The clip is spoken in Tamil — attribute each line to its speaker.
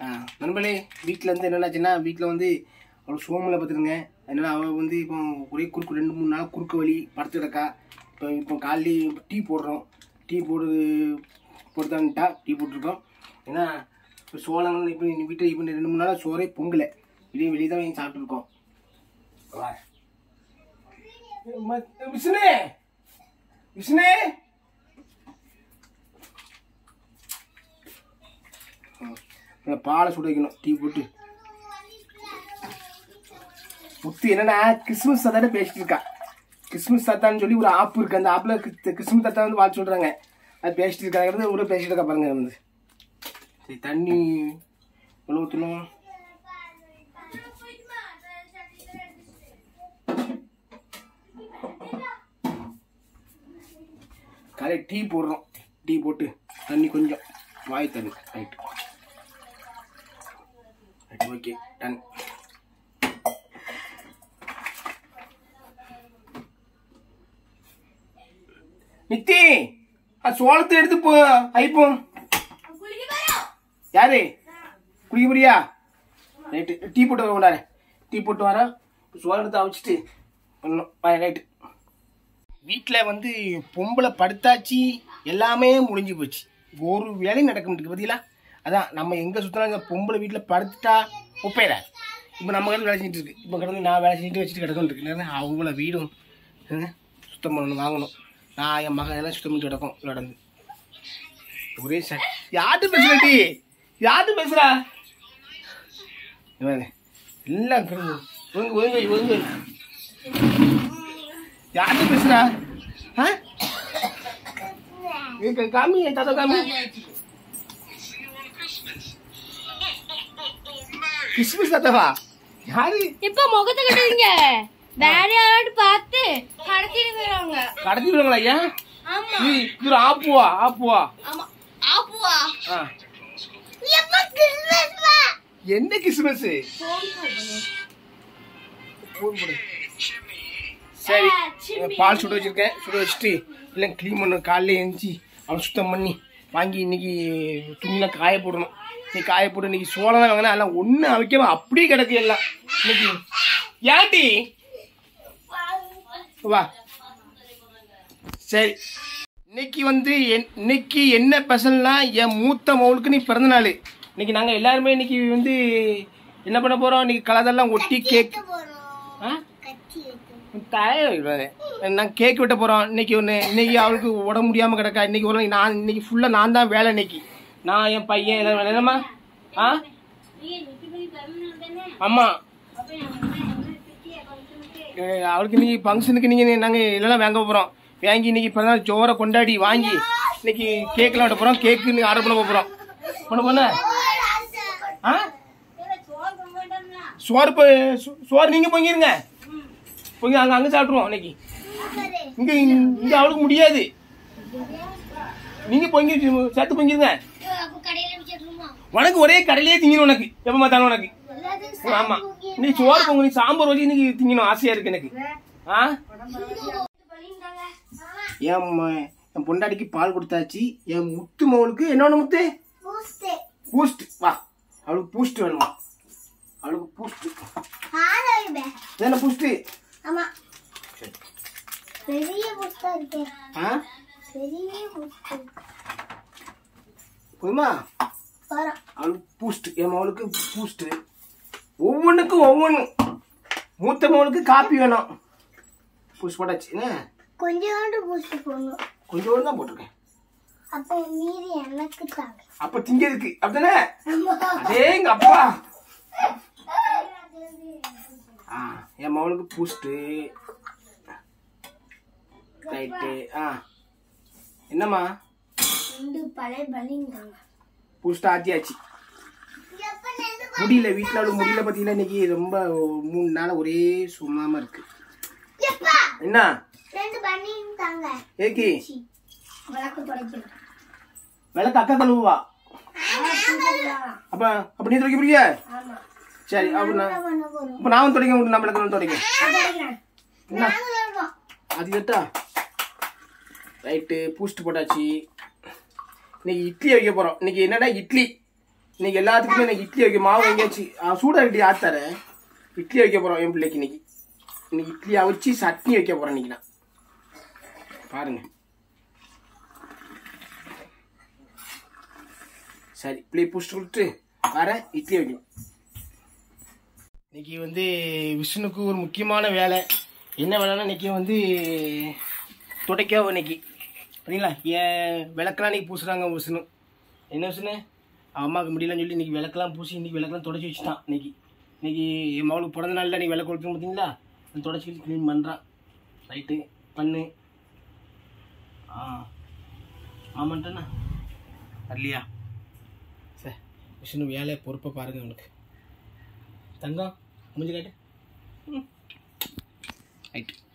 Speaker 1: ஆ, நண்பர்களே வீட்டில் வந்து என்னென்னாச்சுன்னா வீட்டில் வந்து அவள் சோமில் பார்த்துருங்க அதனால அவள் வந்து இப்போ ஒரே குறுக்கு ரெண்டு மூணு நாள் குறுக்கு வலி படுத்து கிடக்கா இப்போ இப்போ காலையிலே டீ போடுறோம் டீ போடு போட்டுதான்ட்டா டீ போட்டிருக்கோம் ஏன்னா இப்போ சோளங்கள் இப்போ வீட்டில் இப்போ ரெண்டு மூணு நாளாக சோறே பொங்கலை வெளியே வெளியே தான் வாங்கி சாப்பிட்ருக்கோம் வா. ம- விஷ்ணு விஷ்ணு நல்லா பாலை சுட வைக்கணும் டீ போட்டு முத்து என்னன்னா கிறிஸ்மஸ் தாத்தாட பேசிட்டு இருக்கா கிறிஸ்மஸ் தாத்தான்னு சொல்லி ஒரு ஆப் இருக்கு அந்த ஆப்ல கிறிஸ்- கிறிஸ்மஸ் தாத்தா வந்து வாழ்த்து சொல்றாங்க அது பேசிட்டு இருக்காங்கிறது ஒரு பேசிட்டு இருக்கா பாருங்க வந்து சரி தண்ணி எவ்வளோ ஊற்றணும் காலையில் டீ போடுறோம் டீ போட்டு தண்ணி கொஞ்சம் வாய் தண்ணி right right okay done Nithi அது சோளத்தை எடுத்து போ ஐப்போம் யாரு குளிக்க போறியா ரைட்டு டீ போட்டு வர கொண்டாரு டீ போட்டு வரேன் சோளம் எடுத்து அவிச்சிட்டு பண்ணணும் ரைட்டு வீட்டில் வந்து பொம்பளை படுத்தாச்சு எல்லாமே முடிஞ்சு போச்சு ஒரு வேலையும் நடக்க மாட்டேங்குது பார்த்தீங்களா அதான் நம்ம எங்கே சுற்றினா இந்த பொம்பளை வீட்டில் படுத்துட்டா ஒப்பையிடாது இப்போ நம்ம கிட்ட வேலை செஞ்சுட்டு இருக்கு இப்போ கிடந்து நான் வேலை செஞ்சுட்டு வச்சுட்டு கிடக்கணும் இருக்கு அவங்கள வீடும் ஹம், சுத்தம் பண்ணணும் வாங்கணும் நான் என் மகன் எல்லாம் சுத்தம் பண்ணிட்டு கிடக்கும் நடந்து ஒரே ச யார்கிட்ட பேசுறடி யார்கிட்ட பேசுறா இவன் எல்லாம் கிடந்து ஒழுங்கு ஒழுங்கு ஒழுங்கு யார்கிட்ட பேசுறா ஆ? இங்க காமி என் தாத்தா காமி கிறிஸ்மஸ் தாத்தாவா யாரு
Speaker 2: இப்ப முகத்தை கட்டுவீங்க வேற யாராவது பார்த்து கடத்திட்டு போயிடுவாங்க
Speaker 1: கடத்தி விடுங்களா ஐயா
Speaker 2: ஆமா
Speaker 1: இது இது ஆப்புவா ஆப்புவா
Speaker 2: ஆமா ஆப்புவா
Speaker 1: ஆ.
Speaker 2: எப்ப கிறிஸ்மஸ்
Speaker 1: என்ன கிறிஸ்மஸ் சரி பால் சுட வச்சிருக்கேன் சுட வச்சுட்டு இல்லை க்ளீன் பண்ண காலையில எழுந்துச்சி அவன் சுத்தம் பண்ணி வாங்கி இன்னைக்கு துணியெல்லாம் காய போடணும் இன்னைக்கு காய போட்டு இன்னைக்கு சோளம் தான் வாங்கினா எல்லாம் ஒன்றும் அவைக்காம அப்படியே கிடக்கு எல்லாம் இன்னைக்கு ஏன்டி வா சரி இன்னைக்கு வந்து என்- இன்னைக்கு என்ன ஸ்பெஷல்னா என் மூத்த மவுளுக்கு நீ பிறந்த நாள் இன்னைக்கு நாங்கள் எல்லாருமே இன்னைக்கு வந்து என்ன பண்ண போகிறோம் இன்னைக்கு கலதெல்லாம் ஒட்டி கேக் ஆ தாயே நான் கேக் வெட்ட போகிறோம் இன்னைக்கு ஒன்று இன்னைக்கு அவளுக்கு உடம்பு முடியாமல் கிடக்கா இன்னைக்கு ஒரு நாள் நான் இன்னைக்கு ஃபுல்லாக நான் தான் வேலை இன்னைக்கு நான் என் பையன் எல்லாம் வேலை என்னம்மா ஆ ஆமாம் அவளுக்கு இன்னைக்கு ஃபங்க்ஷனுக்கு நீங்கள் நாங்கள் எல்லாம் வாங்க போகிறோம் வாங்கி இன்னைக்கு பிறந்த ஜோரை கொண்டாடி வாங்கி இன்னைக்கு கேக்கெல்லாம் வெட்ட போகிறோம் கேக்கு இன்னைக்கு ஆர்டர் பண்ண போகிறோம் பண்ண போன ஆ சோறு போய் சோ- சோறு நீங்கள் பொங்கிருங்க பொங்கி அங்கே அங்கே சாப்பிட்ருவோம் இன்னைக்கு இங்கே இங்கே அவளுக்கு முடியாது நீங்கள் பொங்கி சேர்த்து பொங்கிருங்க
Speaker 2: கடையில வச்சிருக்கோமா
Speaker 1: உனக்கு ஒரே கடையிலே திங்கணும் உனக்கு எப்போ பார்த்தாலும் உனக்கு ஆமா இன்னைக்கு சோறு பொங்கல் நீ சாம்பார் வச்சு இன்னைக்கு திங்கணும் ஆசையா இருக்கு எனக்கு ஆ என் ம- என் பொண்டாட்டிக்கு பால் கொடுத்தாச்சு என் முத்து மவளுக்கு என்ன வேணும் முத்து பூஸ்ட் வா அவளுக்கு பூஸ்ட் வேணுமா அவளுக்கு பூஸ்ட் என்ன பூஸ்ட்
Speaker 2: ஆமா பெரிய புஸ்தகம் இருக்கு
Speaker 1: ஆ
Speaker 2: பெரிய புஸ்தகம்
Speaker 1: போதுமா
Speaker 2: வரோம்
Speaker 1: அவளுக்கு பூஸ்ட் என் மவளுக்கு பூஸ்ட் ஒவ்வொன்றுக்கும் ஒவ்வொன்று மூத்த மவளுக்கு காப்பி வேணும் பூஸ்ட் போட்டாச்சு என்ன
Speaker 2: கொஞ்சோண்டு பூஸ்ட் போடணும்
Speaker 1: கொஞ்சோண்டு தான் போட்டிருக்கேன்
Speaker 2: அப்ப மீதி எனக்கு தாங்க
Speaker 1: அப்ப திங்கிறதுக்கு அப்படிதானே அதே எங்க அப்பா ஆ என் மவளுக்கு பூஸ்ட்டு ரைட்டு ஆ என்னம்மா
Speaker 2: ரெண்டு பழைய பலிங்காங்க
Speaker 1: பூஸ்ட் ஆத்தியாச்சு முடியல வீட்டில் அவ்வளோ முடியல பார்த்தீங்கன்னா இன்னைக்கு ரொம்ப மூணு நாள் ஒரே சும்மாம இருக்கு என்ன
Speaker 2: ரெண்டு பனியும் தாங்க
Speaker 1: ஏக்கி
Speaker 2: விளக்கு தொடச்சிடும்
Speaker 1: விளக்கு அக்கா கழுவுவா அப்ப அப்ப நீ துடைக்க போறியா
Speaker 2: ஆமா
Speaker 1: சரி அப்ப நான்
Speaker 2: பண்ண போறோம்
Speaker 1: இப்ப நான் வந்து துடைக்க முடியும் நம்ம விளக்கு துடைக்க
Speaker 2: தொடக்கிறேன் நாங்களும் இருக்கோம்
Speaker 1: அது கேட்டா ரைட்டு பூஸ்ட் போட்டாச்சு இன்னைக்கு இட்லி வைக்க போறோம் இன்னைக்கு என்னடா இட்லி இன்னைக்கு எல்லாத்துக்குமே இன்னைக்கு இட்லி வைக்க மாவு எங்கேயாச்சும் சூடாக இட்லி ஆத்தார இட்லி வைக்க போகிறோம் என் பிள்ளைக்கு இன்னைக்கு இன்னைக்கு இட்லி அவிச்சு சட்னி வைக்க போகிறேன் இன்னைக்கு நான் பாருங்க சரி பிள்ளை புஷ்டு விட்டு வரேன் இட்லி வைக்கணும் இன்னைக்கு வந்து விஷ்ணுக்கு ஒரு முக்கியமான வேலை என்ன வேலைன்னா இன்னைக்கு வந்து துடைக்க இன்னைக்கு சரிங்களா ஏன் விளக்கெல்லாம் இன்னைக்கு பூசுறாங்க விஷ்ணு என்ன விஷ்ணு அவன் அம்மாவுக்கு முடியலன்னு சொல்லி இன்னைக்கு விளக்கெல்லாம் பூசி இன்னைக்கு விளக்கெல்லாம் தொடச்சி வச்சுட்டான் இன்னைக்கு இன்னைக்கு என் மகளுக்கு பிறந்த நாளில் நீ விளக்கு கொடுக்கணும் பார்த்தீங்களா தொடச்சி க்ளீன் பண்ணுறான் ரைட்டு பண்ணு ஆ ஆமான்ட்டண்ணா வரலையா சரி விஷ்ணு வேலையை பொறுப்பை பாருங்க அவனுக்கு தங்கம் முடிஞ்சு காட்டு ரைட்டு